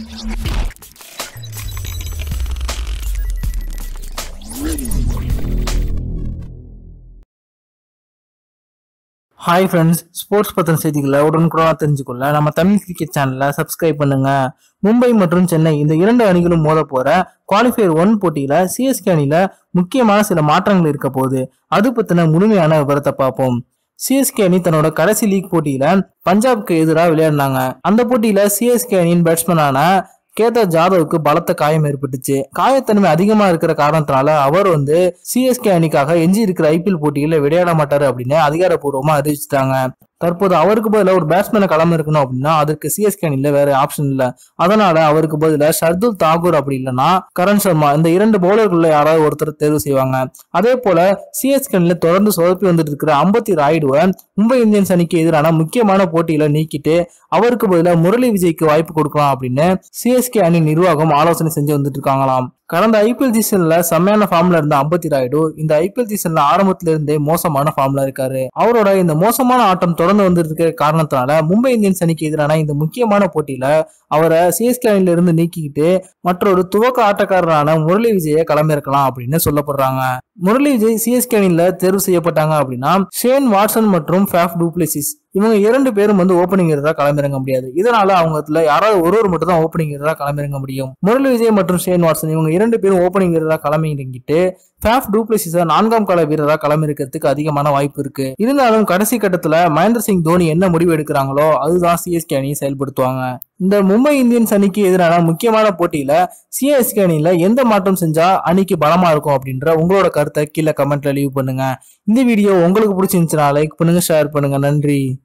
hi friends sports பற்றின செய்திகளை உடனுக்குடனாக தெரிஞ்சுக்கொள்ள நம்ம தமிழ் கிரிக்கெட் சேனலை சப்ஸ்கிரைப் பண்ணுங்க மும்பை மற்றும் சென்னை இந்த இரண்டு அணிகளும் மோத போற குவாலிஃபயர் ஒன் போட்டியில சிஎஸ்கே அணியில முக்கியமான சில மாற்றங்கள் இருக்க போகுது அது பத்தின முழுமையான விவரத்தை பார்ப்போம் சிஎஸ்கே அணி தன்னோட கடைசி லீக் போட்டியில பஞ்சாப்க்கு எதிராக விளையாடினாங்க அந்த போட்டியில சிஎஸ்கே அணியின் பேட்ஸ்மேனான கேதார் ஜாதவுக்கு பலத்த காயம் ஏற்பட்டுச்சு காயத்தன்மை அதிகமா இருக்கிற காரணத்தினால அவர் வந்து சிஎஸ்கே அணிக்காக எஞ்சி இருக்கிற ஐபிஎல் போட்டியில விளையாட மாட்டாரு அப்படின்னு அதிகாரப்பூர்வமா அறிவிச்சிட்டாங்க தற்போது அவருக்கு பதிலாக ஒரு பேட்ஸ்மேனை களம் இருக்கணும் அப்படின்னா அதற்கு சிஎஸ்கே அணியில வேற ஆப்ஷன் இல்ல அதனால அவருக்கு பதிலாக ஷர்துல் தாகூர் அப்படி இல்லைன்னா கரண் சர்மா இந்த இரண்டு பவுலர்களில் யாராவது ஒருத்தர் தேர்வு செய்வாங்க அதே போல சிஎஸ்கே அணியில தொடர்ந்து சொதப்பி வந்துட்டு இருக்கிற அம்பத்தி ராயுடுவை மும்பை இந்தியன்ஸ் அணிக்கு எதிரான முக்கியமான போட்டியில நீக்கிட்டு அவருக்கு பதிலாக முரளி விஜய்க்கு வாய்ப்பு கொடுக்கலாம் அப்படின்னு சிஎஸ்கே அணி நிர்வாகம் ஆலோசனை செஞ்சு வந்துட்டு இருக்காங்களாம் கடந்த ஐபிஎல் சீசன்ல செம்மையான ஃபார்ம்ல இருந்த அம்பத்தி ராயுடு இந்த ஐபிஎல் சீசன்ல ஆரம்பத்துல இருந்தே மோசமான ஃபார்ம்ல இருக்காரு அவரோட இந்த மோசமான ஆட்டம் தொடர்ந்து வந்துட்டு இருக்கிற காரணத்தினால மும்பை இந்தியன்ஸ் அணிக்கு எதிரான இந்த முக்கியமான போட்டியில அவரை சிஎஸ்கே அணில இருந்து நீக்கிக்கிட்டு மற்றொரு துவக்க ஆட்டக்காரரான முரளி விஜயை களமிறக்கலாம் அப்படின்னு சொல்லப்படுறாங்க முரளி விஜய் சிஎஸ்கே அணியில தேர்வு செய்யப்பட்டாங்க அப்படின்னா ஷேன் வாட்சன் மற்றும் ஃபேஃப் டூப்ளசிஸ் இவங்க இரண்டு பேரும் வந்து ஓப்பனிங் எதிராக களமிறங்க முடியாது இதனால அவங்க யாராவது ஒருவர் மட்டும் தான் ஓப்பனிங் எதிராக களமிறங்க முடியும் முரளி விஜய் மற்றும் ஷேன் வாட்சன் இவங்க இரண்டு பேரும் ஓப்பனிங் எதிராக களமிறங்கிட்டு ஃபேஃப் டூப்ளசிஸ நான்காம் கால வீரராக களமிறக்கிறதுக்கு அதிகமான வாய்ப்பு இருக்கு இருந்தாலும் கடைசி கட்டத்துல மகேந்திர சிங் தோனி என்ன முடிவு எடுக்கிறாங்களோ அதுதான் சிஎஸ்கே அணியை செயல்படுத்துவாங்க இந்த மும்பை இந்தியன்ஸ் அணிக்கு எதிரான முக்கியமான போட்டியில சிஎஸ்கே அணியில எந்த மாற்றம் செஞ்சா அணிக்கு பலமா இருக்கும் அப்படின்ற உங்களோட கருத்தை கீழே கமெண்ட்ல லீவ் பண்ணுங்க இந்த வீடியோ உங்களுக்கு பிடிச்சிருந்துச்சுன்னா லைக் பண்ணுங்க ஷேர் பண்ணுங்க நன்றி